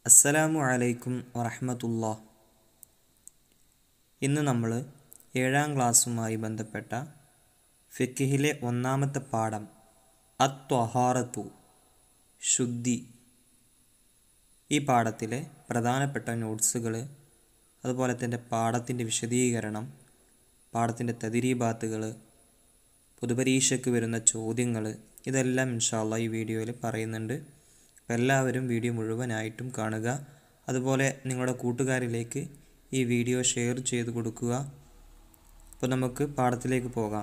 അസ്സലാമു അലൈക്കും വറഹമത്തുള്ള ഇന്ന് നമ്മൾ ഏഴാം ക്ലാസ്സുമായി ബന്ധപ്പെട്ട ഫിക്കിഹിലെ ഒന്നാമത്തെ പാഠം അത്വഹാറത്തു ശുദ്ധി ഈ പാഠത്തിലെ പ്രധാനപ്പെട്ട നോട്ട്സുകൾ അതുപോലെ തന്നെ പാഠത്തിൻ്റെ വിശദീകരണം പാഠത്തിൻ്റെ തതിരീബാത്തുകൾ പൊതുപരീക്ഷയ്ക്ക് വരുന്ന ചോദ്യങ്ങൾ ഇതെല്ലാം ഇൻഷാല്ല ഈ വീഡിയോയിൽ പറയുന്നുണ്ട് അപ്പോൾ എല്ലാവരും വീഡിയോ മുഴുവനായിട്ടും കാണുക അതുപോലെ നിങ്ങളുടെ കൂട്ടുകാരിലേക്ക് ഈ വീഡിയോ ഷെയർ ചെയ്ത് കൊടുക്കുക അപ്പോൾ നമുക്ക് പാഠത്തിലേക്ക് പോകാം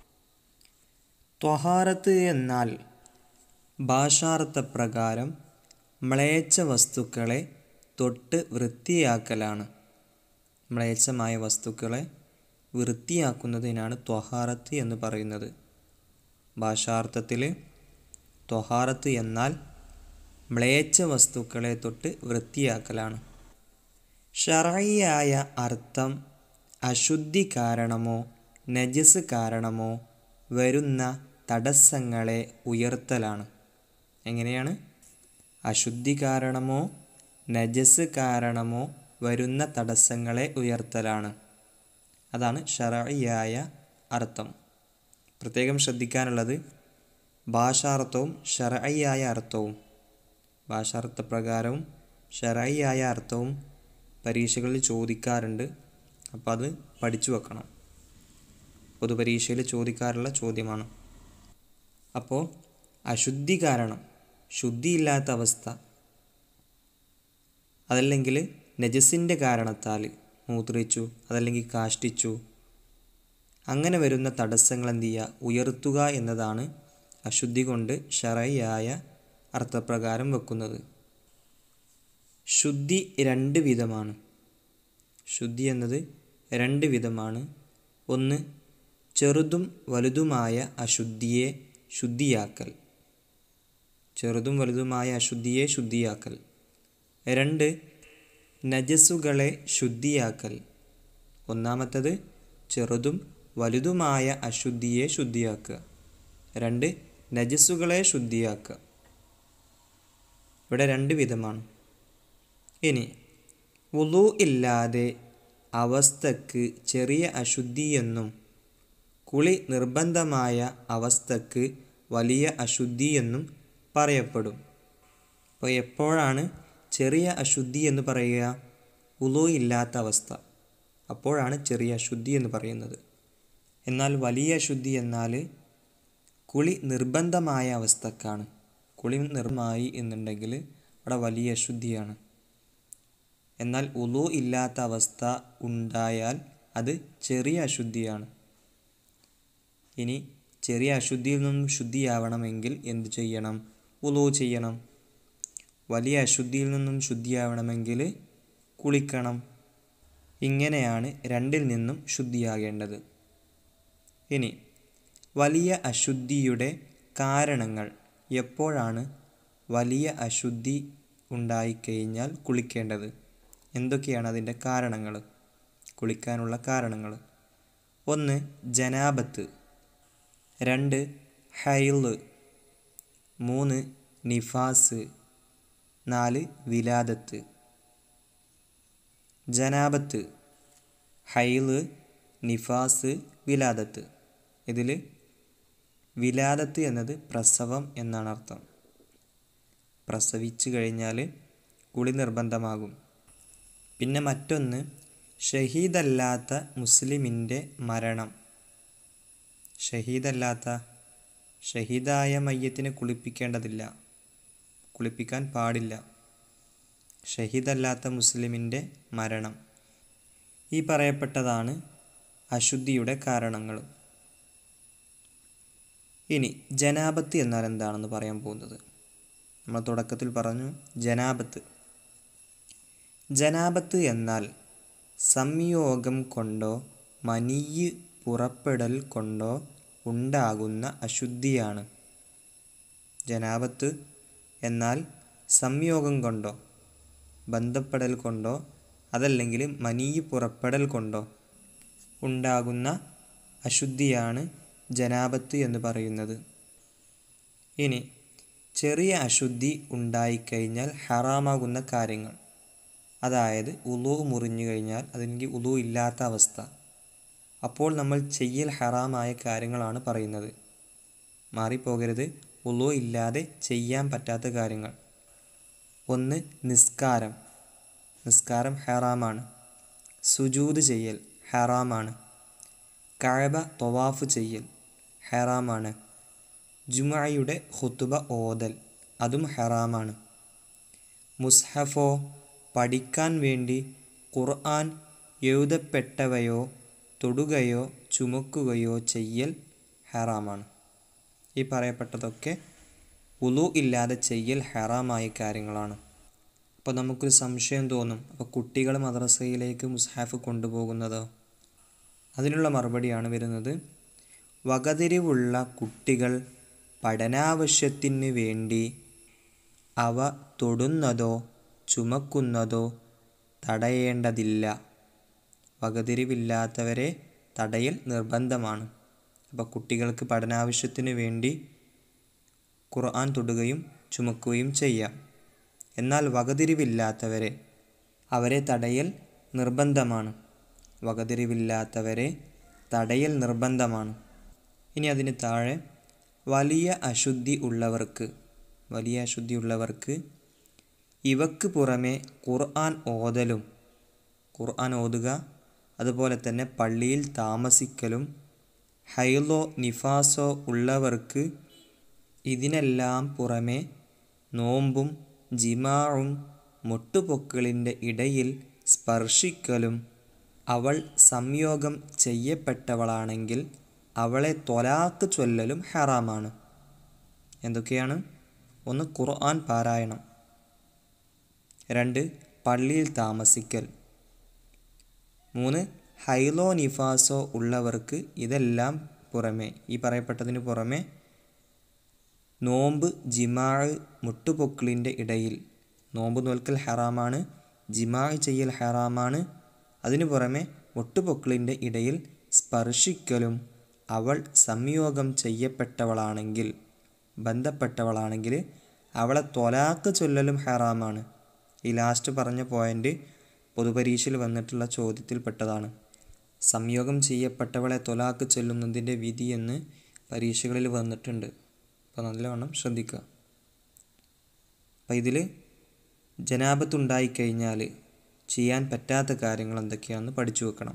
ത്വഹാരത്ത് എന്നാൽ ഭാഷാർത്ഥപ്രകാരം മ്ലേച്ഛ വസ്തുക്കളെ തൊട്ട് വൃത്തിയാക്കലാണ് മ്ലേച്ഛമായ വസ്തുക്കളെ വൃത്തിയാക്കുന്നതിനാണ് ത്വഹാറത്ത് എന്ന് പറയുന്നത് ഭാഷാർത്ഥത്തിൽ ത്വഹാറത്ത് എന്നാൽ മ്ലേച്ഛ വസ്തുക്കളെ തൊട്ട് വൃത്തിയാക്കലാണ് ഷറയായ അർത്ഥം അശുദ്ധി കാരണമോ നജസ് കാരണമോ വരുന്ന തടസ്സങ്ങളെ ഉയർത്തലാണ് എങ്ങനെയാണ് അശുദ്ധി കാരണമോ നജസ് കാരണമോ വരുന്ന തടസ്സങ്ങളെ ഉയർത്തലാണ് അതാണ് ഷറയായ അർത്ഥം പ്രത്യേകം ശ്രദ്ധിക്കാനുള്ളത് ഭാഷാർത്ഥവും ഷറയായ അർത്ഥവും ഭാഷാർത്ഥപ്രകാരവും ഷറയായ അർത്ഥവും പരീക്ഷകളിൽ ചോദിക്കാറുണ്ട് അപ്പോൾ അത് പഠിച്ചു വെക്കണം പൊതുപരീക്ഷയിൽ ചോദിക്കാറുള്ള ചോദ്യമാണ് അപ്പോൾ അശുദ്ധി കാരണം ശുദ്ധിയില്ലാത്ത അവസ്ഥ അതല്ലെങ്കിൽ നജസിൻ്റെ കാരണത്താൽ മൂത്രിച്ചു അതല്ലെങ്കിൽ കാഷ്ടിച്ചു അങ്ങനെ വരുന്ന തടസ്സങ്ങൾ എന്ത് ചെയ്യുക ഉയർത്തുക എന്നതാണ് അശുദ്ധി കൊണ്ട് ഷറയായ അർത്ഥപ്രകാരം വെക്കുന്നത് ശുദ്ധി രണ്ട് വിധമാണ് ശുദ്ധി എന്നത് രണ്ട് വിധമാണ് ഒന്ന് ചെറുതും വലുതുമായ അശുദ്ധിയെ ശുദ്ധിയാക്കൽ ചെറുതും വലുതുമായ അശുദ്ധിയെ ശുദ്ധിയാക്കൽ രണ്ട് നജസ്സുകളെ ശുദ്ധിയാക്കൽ ഒന്നാമത്തത് ചെറുതും വലുതുമായ അശുദ്ധിയെ ശുദ്ധിയാക്കുക രണ്ട് നജസ്സുകളെ ശുദ്ധിയാക്കുക ഇവിടെ രണ്ട് വിധമാണ് ഇനി വുളു ഇല്ലാതെ അവസ്ഥക്ക് ചെറിയ അശുദ്ധിയെന്നും കുളി നിർബന്ധമായ അവസ്ഥക്ക് വലിയ അശുദ്ധിയെന്നും പറയപ്പെടും അപ്പോൾ എപ്പോഴാണ് ചെറിയ അശുദ്ധി എന്ന് പറയുക ഉളു ഇല്ലാത്ത അവസ്ഥ അപ്പോഴാണ് ചെറിയ അശുദ്ധി എന്ന് പറയുന്നത് എന്നാൽ വലിയ അശുദ്ധി എന്നാൽ കുളി നിർബന്ധമായ അവസ്ഥക്കാണ് കുളി നിർമായി എന്നുണ്ടെങ്കിൽ അവിടെ വലിയ അശുദ്ധിയാണ് എന്നാൽ ഉളു ഇല്ലാത്ത അവസ്ഥ ഉണ്ടായാൽ അത് ചെറിയ അശുദ്ധിയാണ് ഇനി ചെറിയ അശുദ്ധിയിൽ നിന്നും ശുദ്ധിയാവണമെങ്കിൽ എന്ത് ചെയ്യണം ഉളു ചെയ്യണം വലിയ അശുദ്ധിയിൽ നിന്നും ശുദ്ധിയാവണമെങ്കിൽ കുളിക്കണം ഇങ്ങനെയാണ് രണ്ടിൽ നിന്നും ശുദ്ധിയാകേണ്ടത് ഇനി വലിയ അശുദ്ധിയുടെ കാരണങ്ങൾ എപ്പോഴാണ് വലിയ അശുദ്ധി ഉണ്ടായിക്കഴിഞ്ഞാൽ കുളിക്കേണ്ടത് എന്തൊക്കെയാണ് അതിൻ്റെ കാരണങ്ങൾ കുളിക്കാനുള്ള കാരണങ്ങൾ ഒന്ന് ജനാബത്ത് രണ്ട് ഹൈല് മൂന്ന് നിഫാസ് നാല് വിലാദത്ത് ജനാബത്ത് ഹൈല് നിഫാസ് വിലാദത്ത് ഇതിൽ വിലാദത്ത് എന്നത് പ്രസവം എന്നാണ് അർത്ഥം പ്രസവിച്ചു കഴിഞ്ഞാൽ കുളി നിർബന്ധമാകും പിന്നെ മറ്റൊന്ന് ഷഹീദല്ലാത്ത മുസ്ലിമിൻ്റെ മരണം ഷഹീദല്ലാത്ത ഷഹീദായ മയ്യത്തിനെ കുളിപ്പിക്കേണ്ടതില്ല കുളിപ്പിക്കാൻ പാടില്ല ഷഹീദല്ലാത്ത മുസ്ലിമിൻ്റെ മരണം ഈ പറയപ്പെട്ടതാണ് അശുദ്ധിയുടെ കാരണങ്ങൾ ഇനി ജനാപത്ത് എന്നാൽ എന്താണെന്ന് പറയാൻ പോകുന്നത് നമ്മൾ തുടക്കത്തിൽ പറഞ്ഞു ജനാപത്ത് ജനാപത്ത് എന്നാൽ സംയോഗം കൊണ്ടോ മനിയ് പുറപ്പെടൽ കൊണ്ടോ ഉണ്ടാകുന്ന അശുദ്ധിയാണ് ജനാപത്ത് എന്നാൽ സംയോഗം കൊണ്ടോ ബന്ധപ്പെടൽ കൊണ്ടോ അതല്ലെങ്കിൽ മനീയ് പുറപ്പെടൽ കൊണ്ടോ ഉണ്ടാകുന്ന അശുദ്ധിയാണ് ജനാപത്ത് എന്ന് പറയുന്നത് ഇനി ചെറിയ അശുദ്ധി ഉണ്ടായിക്കഴിഞ്ഞാൽ ഹറാമാകുന്ന കാര്യങ്ങൾ അതായത് ഉളു മുറിഞ്ഞു കഴിഞ്ഞാൽ അതിന് ഉളു ഇല്ലാത്ത അവസ്ഥ അപ്പോൾ നമ്മൾ ചെയ്യൽ ഹറാമായ കാര്യങ്ങളാണ് പറയുന്നത് മാറിപ്പോകരുത് ഉളു ഇല്ലാതെ ചെയ്യാൻ പറ്റാത്ത കാര്യങ്ങൾ ഒന്ന് നിസ്കാരം നിസ്കാരം ഹറാമാണ് സുജൂത് ചെയ്യൽ ഹറാമാണ് കഴബ തൊവാഫ് ചെയ്യൽ ഹറാമാണ് ജുമയുടെ ഹുത്തുബ ഓതൽ അതും ഹറാമാണ് മുസ്ഹഫോ പഠിക്കാൻ വേണ്ടി ഖുർആൻ എഴുതപ്പെട്ടവയോ തൊടുകയോ ചുമക്കുകയോ ചെയ്യൽ ഹറാമാണ് ഈ പറയപ്പെട്ടതൊക്കെ ഉളു ഇല്ലാതെ ചെയ്യൽ ഹറാമായ കാര്യങ്ങളാണ് അപ്പോൾ നമുക്കൊരു സംശയം തോന്നും അപ്പോൾ കുട്ടികൾ മദ്രസയിലേക്ക് മുസ്ഹാഫ് കൊണ്ടുപോകുന്നതോ അതിനുള്ള മറുപടിയാണ് വരുന്നത് വകതിരിവുള്ള കുട്ടികൾ പഠനാവശ്യത്തിന് വേണ്ടി അവ തൊടുന്നതോ ചുമക്കുന്നതോ തടയേണ്ടതില്ല വകതിരിവില്ലാത്തവരെ തടയൽ നിർബന്ധമാണ് അപ്പോൾ കുട്ടികൾക്ക് പഠനാവശ്യത്തിന് വേണ്ടി ഖുർആൻ തൊടുകയും ചുമക്കുകയും ചെയ്യാം എന്നാൽ വകതിരിവില്ലാത്തവരെ അവരെ തടയൽ നിർബന്ധമാണ് വകതിരിവില്ലാത്തവരെ തടയൽ നിർബന്ധമാണ് ഇനി അതിന് താഴെ വലിയ അശുദ്ധി ഉള്ളവർക്ക് വലിയ അശുദ്ധി ഉള്ളവർക്ക് ഇവക്ക് പുറമെ ഖുർആൻ ഓതലും ഖുർആൻ ഓതുക അതുപോലെ തന്നെ പള്ളിയിൽ താമസിക്കലും ഹൈലോ നിഫാസോ ഉള്ളവർക്ക് ഇതിനെല്ലാം പുറമെ നോമ്പും ജിമാവും മുട്ടുപൊക്കിളിൻ്റെ ഇടയിൽ സ്പർശിക്കലും അവൾ സംയോഗം ചെയ്യപ്പെട്ടവളാണെങ്കിൽ അവളെ തൊലാക്ക് ചൊല്ലലും ഹറാമാണ് എന്തൊക്കെയാണ് ഒന്ന് ഖുർആൻ പാരായണം രണ്ട് പള്ളിയിൽ താമസിക്കൽ മൂന്ന് ഹൈലോ നിഫാസോ ഉള്ളവർക്ക് ഇതെല്ലാം പുറമെ ഈ പറയപ്പെട്ടതിന് പുറമെ നോമ്പ് ജിമാഴ് മുട്ടുപൊക്കിളിൻ്റെ ഇടയിൽ നോമ്പ് നോൽക്കൽ ഹറാമാണ് ജിമാഴ് ചെയ്യൽ ഹറാമാണ് അതിനു പുറമെ മുട്ടുപൊക്കിളിൻ്റെ ഇടയിൽ സ്പർശിക്കലും അവൾ സംയോഗം ചെയ്യപ്പെട്ടവളാണെങ്കിൽ ബന്ധപ്പെട്ടവളാണെങ്കിൽ അവളെ തൊലാക്ക് ചൊല്ലലും ഹറാമാണ് ഈ ലാസ്റ്റ് പറഞ്ഞ പോയിൻ്റ് പൊതുപരീക്ഷയിൽ വന്നിട്ടുള്ള ചോദ്യത്തിൽപ്പെട്ടതാണ് സംയോഗം ചെയ്യപ്പെട്ടവളെ തൊലാക്ക് ചൊല്ലുന്നതിൻ്റെ വിധി എന്ന് പരീക്ഷകളിൽ വന്നിട്ടുണ്ട് അപ്പോൾ നല്ലവണ്ണം ശ്രദ്ധിക്കുക അപ്പം ഇതിൽ ജനാപത്തുണ്ടായിക്കഴിഞ്ഞാൽ ചെയ്യാൻ പറ്റാത്ത കാര്യങ്ങൾ എന്തൊക്കെയാണെന്ന് പഠിച്ചു വെക്കണം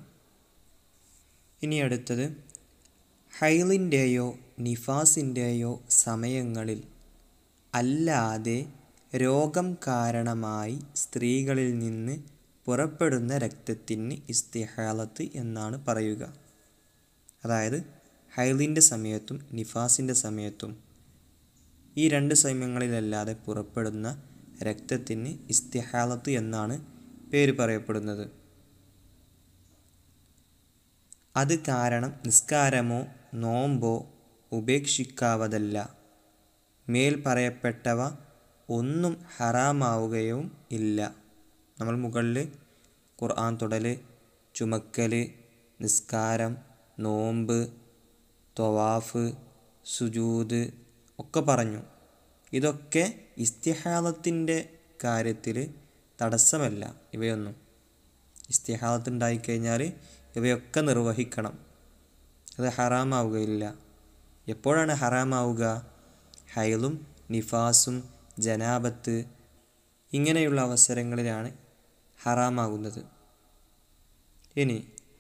ഇനി അടുത്തത് ഹൈലിൻ്റെയോ നിഫാസിൻ്റെയോ സമയങ്ങളിൽ അല്ലാതെ രോഗം കാരണമായി സ്ത്രീകളിൽ നിന്ന് പുറപ്പെടുന്ന രക്തത്തിന് ഇസ്തിഹാലത്ത് എന്നാണ് പറയുക അതായത് ഹൈലിൻ്റെ സമയത്തും നിഫാസിൻ്റെ സമയത്തും ഈ രണ്ട് സമയങ്ങളിലല്ലാതെ പുറപ്പെടുന്ന രക്തത്തിന് ഇസ്തിഹാലത്ത് എന്നാണ് പേര് പറയപ്പെടുന്നത് അത് കാരണം നിസ്കാരമോ നോമ്പോ ഉപേക്ഷിക്കാവതല്ല മേൽ പറയപ്പെട്ടവ ഒന്നും ഹറാമാവുകയും ഇല്ല നമ്മൾ മുകളിൽ ഖുർആൻ തൊടൽ ചുമക്കൽ നിസ്കാരം നോമ്പ് തൊവാഫ് സുജൂദ് ഒക്കെ പറഞ്ഞു ഇതൊക്കെ ഇസ്തിഹാലത്തിൻ്റെ കാര്യത്തിൽ തടസ്സമല്ല ഇവയൊന്നും ഇസ്തിഹാലത്ത് ഉണ്ടായിക്കഴിഞ്ഞാൽ ഇവയൊക്കെ നിർവഹിക്കണം അത് ഹറാമാവുകയില്ല എപ്പോഴാണ് ഹറാമാവുക ഹൈലും നിഫാസും ജനാബത്ത് ഇങ്ങനെയുള്ള അവസരങ്ങളിലാണ് ഹറാമാകുന്നത് ഇനി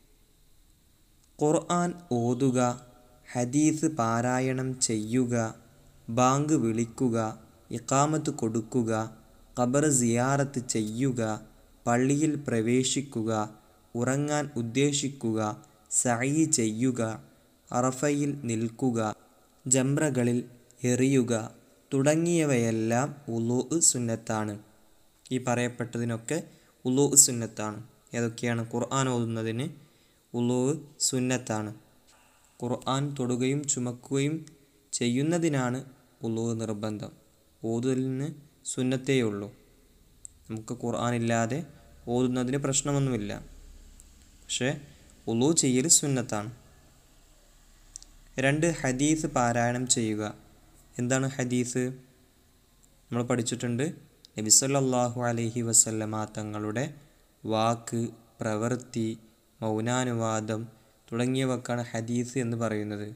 ഖുർആൻ ഓതുക ഹദീസ് പാരായണം ചെയ്യുക ബാങ്ക് വിളിക്കുക ഇക്കാമത്ത് കൊടുക്കുക ഖബർ സിയാറത്ത് ചെയ്യുക പള്ളിയിൽ പ്രവേശിക്കുക ഉറങ്ങാൻ ഉദ്ദേശിക്കുക സഈ ചെയ്യുക അറഫയിൽ നിൽക്കുക ജംറകളിൽ എറിയുക തുടങ്ങിയവയെല്ലാം ഉലൂ സുന്നത്താണ് ഈ പറയപ്പെട്ടതിനൊക്കെ ഉലൂ സുന്നത്താണ് ഏതൊക്കെയാണ് ഖുർആൻ ഓതുന്നതിന് ഉലൂ സുന്നത്താണ് ഖുർആൻ തൊടുകയും ചുമക്കുകയും ചെയ്യുന്നതിനാണ് ഉലൂ നിർബന്ധം ഓതുതലിന് സുന്നത്തേ ഉള്ളൂ നമുക്ക് ഖുർആൻ ഇല്ലാതെ ഓതുന്നതിന് പ്രശ്നമൊന്നുമില്ല പക്ഷേ ഉലൂ ചെയ്യൽ സുന്നത്താണ് രണ്ട് ഹദീസ് പാരായണം ചെയ്യുക എന്താണ് ഹദീസ് നമ്മൾ പഠിച്ചിട്ടുണ്ട് നബി സല്ലല്ലാഹു അലൈഹി വസല്ലമ തങ്ങളുടെ വാക്ക് പ്രവൃത്തി മൗനാനുവാദം തുടങ്ങിയവക്കാണ് ഹദീസ് എന്ന് പറയുന്നത്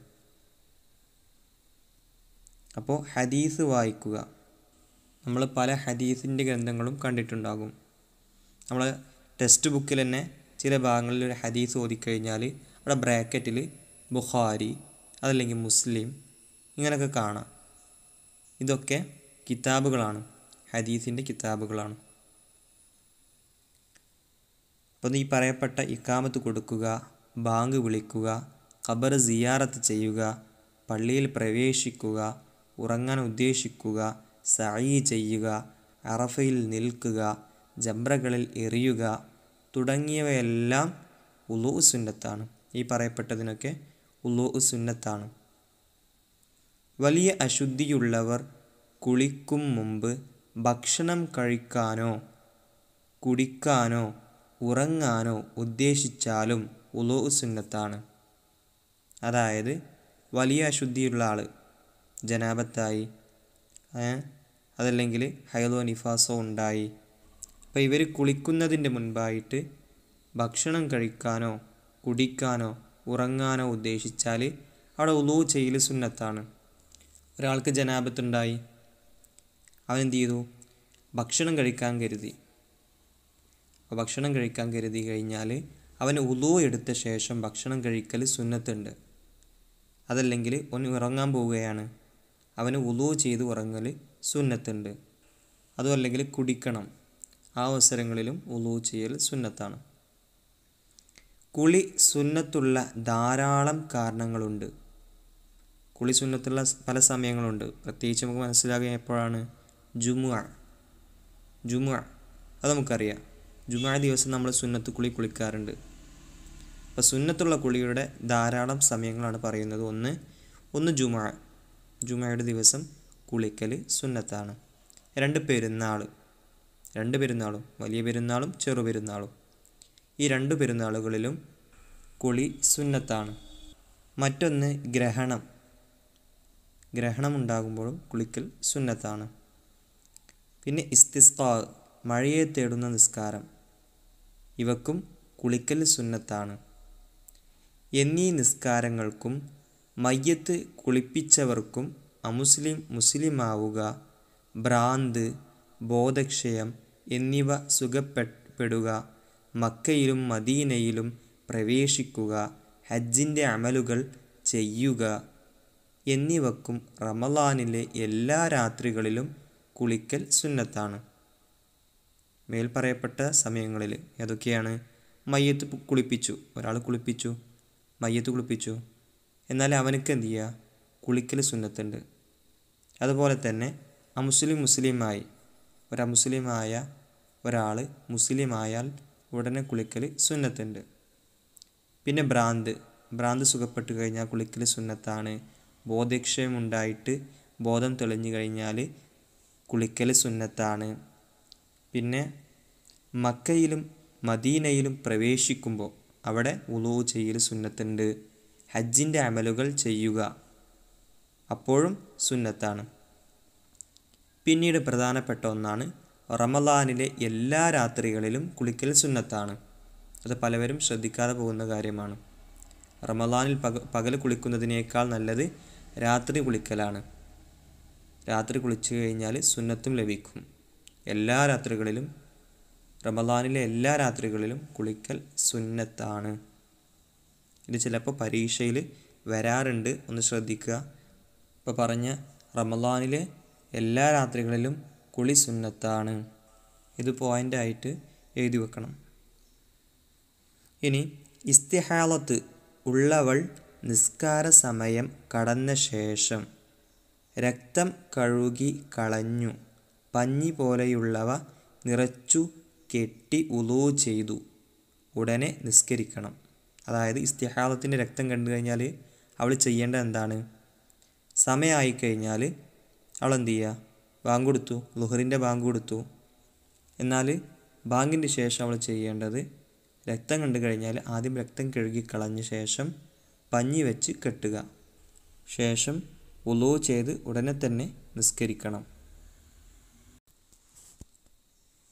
അപ്പോൾ ഹദീസ് വായിക്കുക നമ്മൾ പല ഹദീസിൻ്റെ ഗ്രന്ഥങ്ങളും കണ്ടിട്ടുണ്ടാകും നമ്മൾ ടെക്സ്റ്റ് ബുക്കിൽ തന്നെ ചില ഭാഗങ്ങളിൽ ഒരു ഹദീസ് ഓതിക്കഴിഞ്ഞാൽ അവിടെ ബ്രാക്കറ്റിൽ ബുഖാരി അതല്ലെങ്കിൽ മുസ്ലിം ഇങ്ങനെയൊക്കെ കാണാം ഇതൊക്കെ കിതാബുകളാണ് ഹദീസിൻ്റെ കിതാബുകളാണ് അപ്പോൾ ഈ പറയപ്പെട്ട ഇക്കാമത്ത് കൊടുക്കുക ബാങ്ക് വിളിക്കുക ഖബർ സിയാറത്ത് ചെയ്യുക പള്ളിയിൽ പ്രവേശിക്കുക ഉറങ്ങാൻ ഉദ്ദേശിക്കുക സഈ ചെയ്യുക അറഫയിൽ നിൽക്കുക ജബ്രകളിൽ എറിയുക തുടങ്ങിയവയെല്ലാം ഉലു സുന്നത്താണ് ഈ പറയപ്പെട്ടതിനൊക്കെ ഉലു സുന്നത്താണ് വലിയ അശുദ്ധിയുള്ളവർ കുളിക്കും മുമ്പ് ഭക്ഷണം കഴിക്കാനോ കുടിക്കാനോ ഉറങ്ങാനോ ഉദ്ദേശിച്ചാലും ഉലു സുന്നത്താണ് അതായത് വലിയ അശുദ്ധിയുള്ള ആൾ ജനാപത്തായി അതല്ലെങ്കിൽ ഹൈലോ നിഫാസോ ഉണ്ടായി അപ്പോൾ ഇവർ കുളിക്കുന്നതിൻ്റെ മുൻപായിട്ട് ഭക്ഷണം കഴിക്കാനോ കുടിക്കാനോ ഉറങ്ങാനോ ഉദ്ദേശിച്ചാൽ അവിടെ ഉലു ചെയ്യൽ സുന്നത്താണ് ഒരാൾക്ക് ജനാപത്തുണ്ടായി അവൻ എന്ത് ചെയ്തു ഭക്ഷണം കഴിക്കാൻ കരുതി അപ്പോൾ ഭക്ഷണം കഴിക്കാൻ കരുതി കഴിഞ്ഞാൽ അവൻ ഉലു എടുത്ത ശേഷം ഭക്ഷണം കഴിക്കൽ സുന്നത്തുണ്ട് അതല്ലെങ്കിൽ ഒന്ന് ഉറങ്ങാൻ പോവുകയാണ് അവന് ഉലു ചെയ്ത് ഉറങ്ങൽ സുന്നത്തുണ്ട് അതും അല്ലെങ്കിൽ കുടിക്കണം ആ അവസരങ്ങളിലും ഉലു ചെയ്യൽ സുന്നത്താണ് കുളി സുന്നത്തുള്ള ധാരാളം കാരണങ്ങളുണ്ട് കുളി സുന്നത്തുള്ള പല സമയങ്ങളുണ്ട് പ്രത്യേകിച്ച് നമുക്ക് മനസ്സിലാകുക എപ്പോഴാണ് ജുമുഅ ജുമുഅ അത് നമുക്കറിയാം ജുമുഅ ദിവസം നമ്മൾ സുന്നത്ത് കുളി കുളിക്കാറുണ്ട് അപ്പോൾ സുന്നത്തുള്ള കുളിയുടെ ധാരാളം സമയങ്ങളാണ് പറയുന്നത് ഒന്ന് ഒന്ന് ജുമുഅ ജുമുഅയുടെ ദിവസം കുളിക്കൽ സുന്നത്താണ് രണ്ട് പെരുന്നാൾ രണ്ട് പെരുന്നാളും വലിയ പെരുന്നാളും ചെറു പെരുന്നാളും ഈ രണ്ട് പെരുന്നാളുകളിലും കുളി സുന്നത്താണ് മറ്റൊന്ന് ഗ്രഹണം ഗ്രഹണം ഉണ്ടാകുമ്പോഴും കുളിക്കൽ സുന്നത്താണ് പിന്നെ ഇസ്തിസ്കാ മഴയെ തേടുന്ന നിസ്കാരം ഇവക്കും കുളിക്കൽ സുന്നത്താണ് എന്നീ നിസ്കാരങ്ങൾക്കും മയ്യത്ത് കുളിപ്പിച്ചവർക്കും അമുസ്ലിം മുസ്ലിമാവുക ഭ്രാന്ത് ബോധക്ഷയം എന്നിവ സുഖപ്പെടുക മക്കയിലും മദീനയിലും പ്രവേശിക്കുക ഹജ്ജിൻ്റെ അമലുകൾ ചെയ്യുക എന്നിവക്കും റമലാനിലെ എല്ലാ രാത്രികളിലും കുളിക്കൽ സുന്നത്താണ് മേൽ പറയപ്പെട്ട സമയങ്ങളിൽ ഏതൊക്കെയാണ് മയ്യത്ത് കുളിപ്പിച്ചു ഒരാൾ കുളിപ്പിച്ചു മയ്യത്ത് കുളിപ്പിച്ചു എന്നാൽ അവനക്ക് എന്ത് ചെയ്യുക കുളിക്കൽ സുന്നത്തുണ്ട് അതുപോലെ തന്നെ അമുസ്ലിം മുസ്ലിമായി ഒരു അമുസ്ലിമായ ഒരാൾ മുസ്ലിമായാൽ ഉടനെ കുളിക്കൽ സുന്നത്തുണ്ട് പിന്നെ ഭ്രാന്ത് ഭ്രാന്ത് സുഖപ്പെട്ട് കഴിഞ്ഞാൽ കുളിക്കൽ സുന്നത്താണ് ബോധക്ഷയം ഉണ്ടായിട്ട് ബോധം തെളിഞ്ഞു കഴിഞ്ഞാൽ കുളിക്കൽ സുന്നത്താണ് പിന്നെ മക്കയിലും മദീനയിലും പ്രവേശിക്കുമ്പോൾ അവിടെ ഉളു ചെയ്യൽ സുന്നത്തുണ്ട് ഹജ്ജിൻ്റെ അമലുകൾ ചെയ്യുക അപ്പോഴും സുന്നത്താണ് പിന്നീട് പ്രധാനപ്പെട്ട ഒന്നാണ് റമലാനിലെ എല്ലാ രാത്രികളിലും കുളിക്കൽ സുന്നത്താണ് അത് പലവരും ശ്രദ്ധിക്കാതെ പോകുന്ന കാര്യമാണ് റമലാനിൽ പക പകൽ കുളിക്കുന്നതിനേക്കാൾ നല്ലത് രാത്രി കുളിക്കലാണ് രാത്രി കുളിച്ചു കഴിഞ്ഞാൽ സുന്നത്തും ലഭിക്കും എല്ലാ രാത്രികളിലും റമലാനിലെ എല്ലാ രാത്രികളിലും കുളിക്കൽ സുന്നത്താണ് ഇത് ചിലപ്പോൾ പരീക്ഷയിൽ വരാറുണ്ട് ഒന്ന് ശ്രദ്ധിക്കുക ഇപ്പോൾ പറഞ്ഞ റമലാനിലെ എല്ലാ രാത്രികളിലും കുളി സുന്നത്താണ് ഇത് പോയിൻ്റായിട്ട് എഴുതി വെക്കണം ഇനി ഇസ്തിഹാലത്ത് ഉള്ളവൾ നിസ്കാര സമയം കടന്ന ശേഷം രക്തം കഴുകി കളഞ്ഞു പഞ്ഞി പോലെയുള്ളവ നിറച്ചു കെട്ടി ഉലൂ ചെയ്തു ഉടനെ നിസ്കരിക്കണം അതായത് ഇസ്തിഹാലത്തിൻ്റെ രക്തം കണ്ടു കഴിഞ്ഞാൽ അവൾ ചെയ്യേണ്ടത് എന്താണ് സമയമായി കഴിഞ്ഞാൽ അവൾ എന്ത് ചെയ്യുക ബാങ്ക് കൊടുത്തു ലുഹറിൻ്റെ ബാങ്ക് കൊടുത്തു എന്നാൽ ബാങ്കിൻ്റെ ശേഷം അവൾ ചെയ്യേണ്ടത് രക്തം കണ്ടു കഴിഞ്ഞാൽ ആദ്യം രക്തം കഴുകി കളഞ്ഞ ശേഷം പഞ്ഞി വെച്ച് കെട്ടുക ശേഷം ഉലോ ചെയ്ത് ഉടനെ തന്നെ നിസ്കരിക്കണം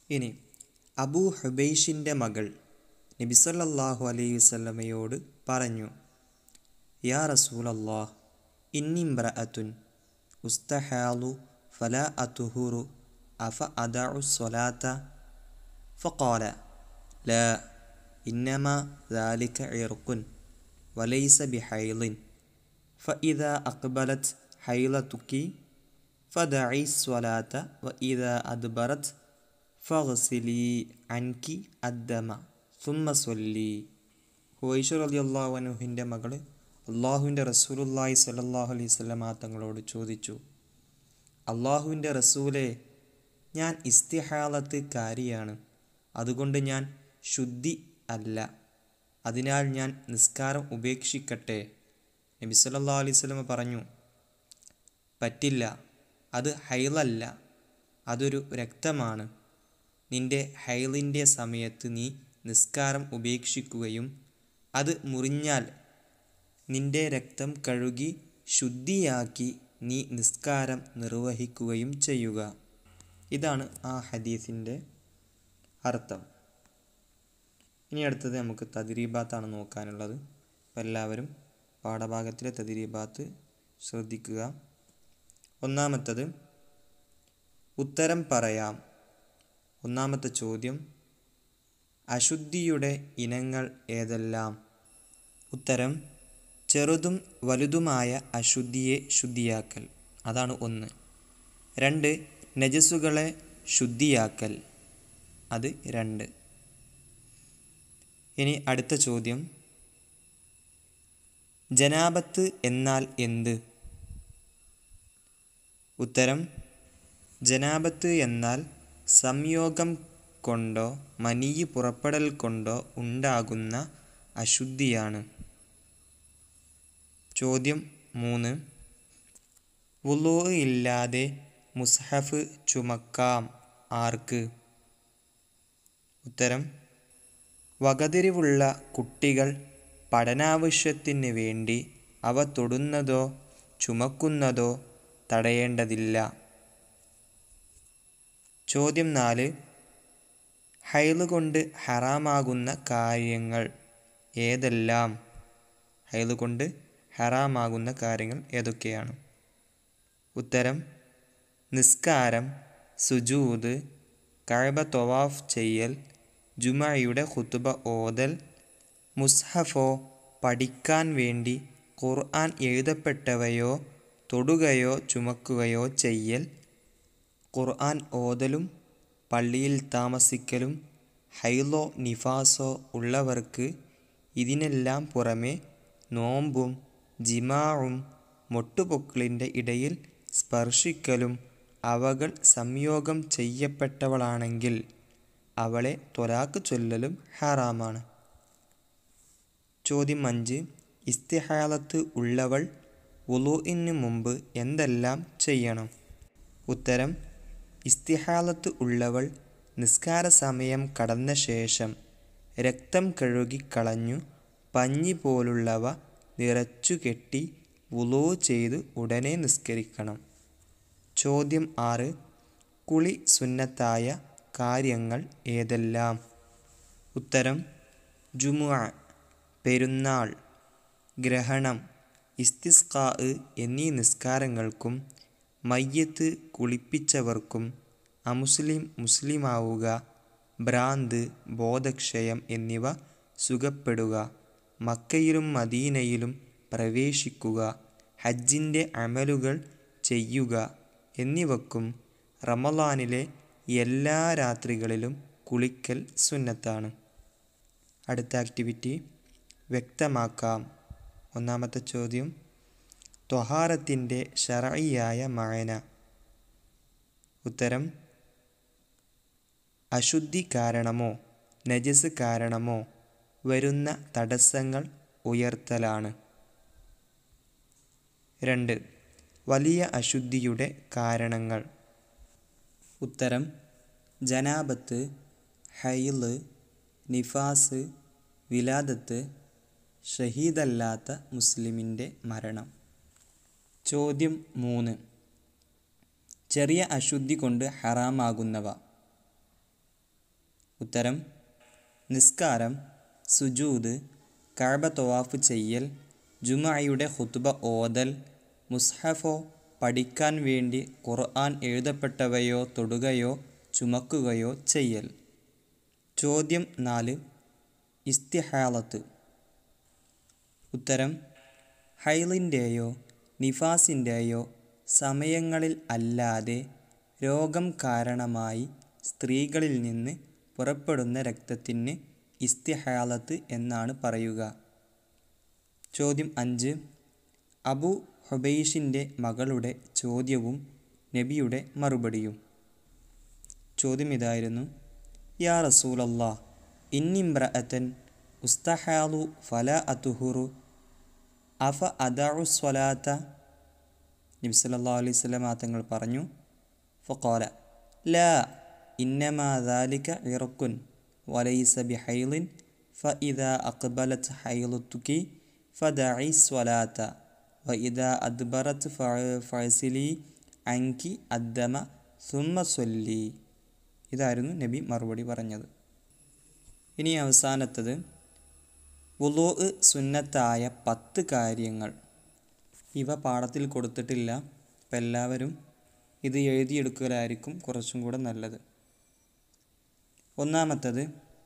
ഇനി അബൂ ഹുബൈഷിൻ്റെ മകൾ നബിസല്ലാഹു അലൈഹി വസല്ലമയോട് പറഞ്ഞു യാ റസൂലല്ലാഹ് ഇന്നിംബ്രഅത്തുൻ ഉസ്തഹാലു ഫല അതുഹുറു അഫ അദഉ സ്വലാത്ത ഫഖാല ലാ ഇന്നമ ذلك عرق وليس بحيض فإذا أقبلت حيضتك فدعي الصلاة وإذا أدبرت فاغسلي عنك الدم ثم صلي ഹുവൈഷ റലി അള്ളാഹുവിൻ്റെ മകൾ അള്ളാഹുവിൻ്റെ റസൂലുല്ലാഹി സല്ലാഹു അലൈഹി സ്വലമ തങ്ങളോട് ചോദിച്ചു അള്ളാഹുവിൻ്റെ റസൂലെ ഞാൻ ഇസ്തിഹാലത്ത് കാരിയാണ് അതുകൊണ്ട് ഞാൻ ശുദ്ധി അല്ല അതിനാൽ ഞാൻ നിസ്കാരം ഉപേക്ഷിക്കട്ടെ നബി സല്ലാ അലൈഹി സ്വലമ പറഞ്ഞു പറ്റില്ല അത് ഹൈലല്ല അതൊരു രക്തമാണ് നിന്റെ ഹൈലിൻ്റെ സമയത്ത് നീ നിസ്കാരം ഉപേക്ഷിക്കുകയും അത് മുറിഞ്ഞാൽ നിന്റെ രക്തം കഴുകി ശുദ്ധിയാക്കി നീ നിസ്കാരം നിർവഹിക്കുകയും ചെയ്യുക ഇതാണ് ആ ഹദീസിൻ്റെ അർത്ഥം ഇനി അടുത്തത് നമുക്ക് തദ്രീബാത്താണ് നോക്കാനുള്ളത് അപ്പോൾ എല്ലാവരും പാഠഭാഗത്തിലെ തദ്രീബാത്ത് ശ്രദ്ധിക്കുക ഒന്നാമത്തത് ഉത്തരം പറയാം ഒന്നാമത്തെ ചോദ്യം അശുദ്ധിയുടെ ഇനങ്ങൾ ഏതെല്ലാം ഉത്തരം ചെറുതും വലുതുമായ അശുദ്ധിയെ ശുദ്ധിയാക്കൽ അതാണ് ഒന്ന് രണ്ട് നജസ്സുകളെ ശുദ്ധിയാക്കൽ അത് രണ്ട് ഇനി അടുത്ത ചോദ്യം ജനാപത്ത് എന്നാൽ എന്ത് ഉത്തരം ജനാപത്ത് എന്നാൽ സംയോഗം കൊണ്ടോ മനീയ് പുറപ്പെടൽ കൊണ്ടോ ഉണ്ടാകുന്ന അശുദ്ധിയാണ് ചോദ്യം മൂന്ന് വുളൂ ഇല്ലാതെ മുസ്ഹഫ് ചുമക്കാം ആർക്ക് ഉത്തരം വകതിരിവുള്ള കുട്ടികൾ പഠനാവശ്യത്തിന് വേണ്ടി അവ തൊടുന്നതോ ചുമക്കുന്നതോ തടയേണ്ടതില്ല ചോദ്യം നാല് ഹൈല് കൊണ്ട് ഹറാമാകുന്ന കാര്യങ്ങൾ ഏതെല്ലാം ഹൈല് കൊണ്ട് ഹറാമാകുന്ന കാര്യങ്ങൾ ഏതൊക്കെയാണ് ഉത്തരം നിസ്കാരം സുജൂദ് കഴബ തൊവാഫ് ചെയ്യൽ ജുമയുടെ ഖുത്തുബ ഓതൽ മുസ്ഹഫോ പഠിക്കാൻ വേണ്ടി ഖുർആൻ എഴുതപ്പെട്ടവയോ തൊടുകയോ ചുമക്കുകയോ ചെയ്യൽ ഖുർആൻ ഓതലും പള്ളിയിൽ താമസിക്കലും ഹൈലോ നിഫാസോ ഉള്ളവർക്ക് ഇതിനെല്ലാം പുറമെ നോമ്പും ജിമാവും മൊട്ടുപൊക്കിളിൻ്റെ ഇടയിൽ സ്പർശിക്കലും അവകൾ സംയോഗം ചെയ്യപ്പെട്ടവളാണെങ്കിൽ അവളെ തൊലാക്ക് ചൊല്ലലും ഹറാമാണ് ചോദ്യം അഞ്ച് ഇസ്തിഹാലത്ത് ഉള്ളവൾ വുളുഇന് മുമ്പ് എന്തെല്ലാം ചെയ്യണം ഉത്തരം ഇസ്തിഹാലത്ത് ഉള്ളവൾ നിസ്കാര സമയം കടന്ന ശേഷം രക്തം കഴുകി കളഞ്ഞു പഞ്ഞി പോലുള്ളവ നിറച്ചു കെട്ടി വുളൂ ചെയ്ത് ഉടനെ നിസ്കരിക്കണം ചോദ്യം ആറ് കുളി സുന്നത്തായ കാര്യങ്ങൾ ഏതെല്ലാം ഉത്തരം ജുമുഅ പെരുന്നാൾ ഗ്രഹണം ഇസ്തിസ്കാ എന്നീ നിസ്കാരങ്ങൾക്കും മയ്യത്ത് കുളിപ്പിച്ചവർക്കും അമുസ്ലിം മുസ്ലിമാവുക ഭ്രാന്ത് ബോധക്ഷയം എന്നിവ സുഖപ്പെടുക മക്കയിലും മദീനയിലും പ്രവേശിക്കുക ഹജ്ജിൻ്റെ അമലുകൾ ചെയ്യുക എന്നിവക്കും റമലാനിലെ എല്ലാ രാത്രികളിലും കുളിക്കൽ സുന്നത്താണ് അടുത്ത ആക്ടിവിറ്റി വ്യക്തമാക്കാം ഒന്നാമത്തെ ചോദ്യം ത്വഹാരത്തിൻ്റെ ഷറയിയായ മായന ഉത്തരം അശുദ്ധി കാരണമോ നജസ് കാരണമോ വരുന്ന തടസ്സങ്ങൾ ഉയർത്തലാണ് രണ്ട് വലിയ അശുദ്ധിയുടെ കാരണങ്ങൾ ഉത്തരം ജനാബത്ത് ഹൈല് നിഫാസ് വിലാദത്ത് ഷഹീദല്ലാത്ത മുസ്ലിമിൻ്റെ മരണം ചോദ്യം മൂന്ന് ചെറിയ അശുദ്ധി കൊണ്ട് ഹറാമാകുന്നവ ഉത്തരം നിസ്കാരം സുജൂദ് കഅബ തവാഫ് ചെയ്യൽ ജുമഅയുടെ ഖുത്ബ ഓതൽ മുസ്ഹഫോ പഠിക്കാൻ വേണ്ടി ഖുർആൻ എഴുതപ്പെട്ടവയോ തൊടുകയോ ചുമക്കുകയോ ചെയ്യൽ ചോദ്യം നാല് ഇസ്തിഹാലത്ത് ഉത്തരം ഹൈലിൻ്റെയോ നിഫാസിൻ്റെയോ സമയങ്ങളിൽ അല്ലാതെ രോഗം കാരണമായി സ്ത്രീകളിൽ നിന്ന് പുറപ്പെടുന്ന രക്തത്തിന് ഇസ്തിഹാലത്ത് എന്നാണ് പറയുക ചോദ്യം അഞ്ച് അബു ഹുബൈഷിൻ്റെ മകളുടെ ചോദ്യവും നബിയുടെ മറുപടിയും ചോദ്യം ഇതായിരുന്നു യാ റസൂലല്ലാ ഇന്നിമ്രഅത്തൻ ഉസ്തഹാലു ഫല അതുഹുറു അഫ അദാഉ സ്വലാത്ത നബി സല്ലല്ലാഹു അലൈഹി വസല്ലം തങ്ങൾ പറഞ്ഞു ഫഖാല ലാ ഇന്നമാ ദാലിക ഇറക്കുൻ വലൈസ ബിഹൈലിൻ فإذا أقبلت حيضتك فدعي الصلاة وإذا أدبرت فاعسلي عنك الدم ثم صلي ഇതായിരുന്നു നബി മറുപടി പറഞ്ഞത് ഇനി അവസാനത്തത് വുളൂ സുന്നത്തായ പത്ത് കാര്യങ്ങൾ ഇവ പാഠത്തിൽ കൊടുത്തിട്ടില്ല അപ്പം എല്ലാവരും ഇത് എഴുതിയെടുക്കലായിരിക്കും കുറച്ചും കൂടെ നല്ലത് ഒന്നാമത്തത്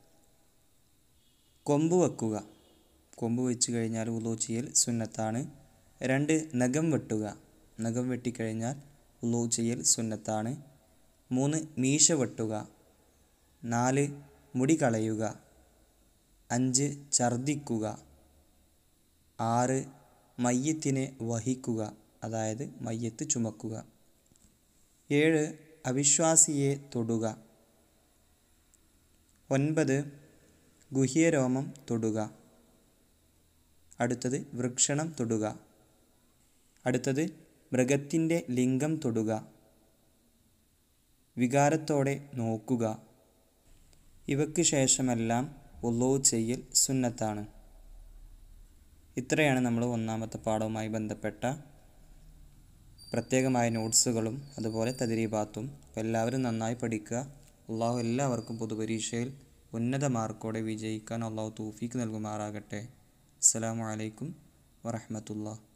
കൊമ്പ് വെക്കുക കൊമ്പ് വെച്ച് കഴിഞ്ഞാൽ ഉളു ചെയ്യൽ സുന്നത്താണ് രണ്ട് നഖം വെട്ടുക നഖം വെട്ടിക്കഴിഞ്ഞാൽ ഉളു ചെയ്യൽ സുന്നത്താണ് മൂന്ന് മീശ വെട്ടുക നാല് മുടി കളയുക അഞ്ച് ഛർദിക്കുക ആറ് മയ്യത്തിനെ വഹിക്കുക അതായത് മയ്യത്ത് ചുമക്കുക ഏഴ് അവിശ്വാസിയെ തൊടുക ഒൻപത് ഗുഹ്യരോമം തൊടുക അടുത്തത് വൃക്ഷണം തൊടുക അടുത്തത് മൃഗത്തിൻ്റെ ലിംഗം തൊടുക വികാരത്തോടെ നോക്കുക ഇവയ്ക്ക് ശേഷമെല്ലാം ഉള്ളൂ ചെയ്യൽ സുന്നത്താണ് ഇത്രയാണ് നമ്മൾ ഒന്നാമത്തെ പാഠവുമായി ബന്ധപ്പെട്ട പ്രത്യേകമായ നോട്ട്സുകളും അതുപോലെ തദരീബാത്തും എല്ലാവരും നന്നായി പഠിക്കുക അള്ളാഹു എല്ലാവർക്കും പൊതുപരീക്ഷയിൽ ഉന്നത മാർക്കോടെ വിജയിക്കാൻ അള്ളാഹു തൗഫീക്ക് നൽകുമാറാകട്ടെ അസ്സലാമു അലൈക്കും വറഹ്മത്തുള്ളാഹി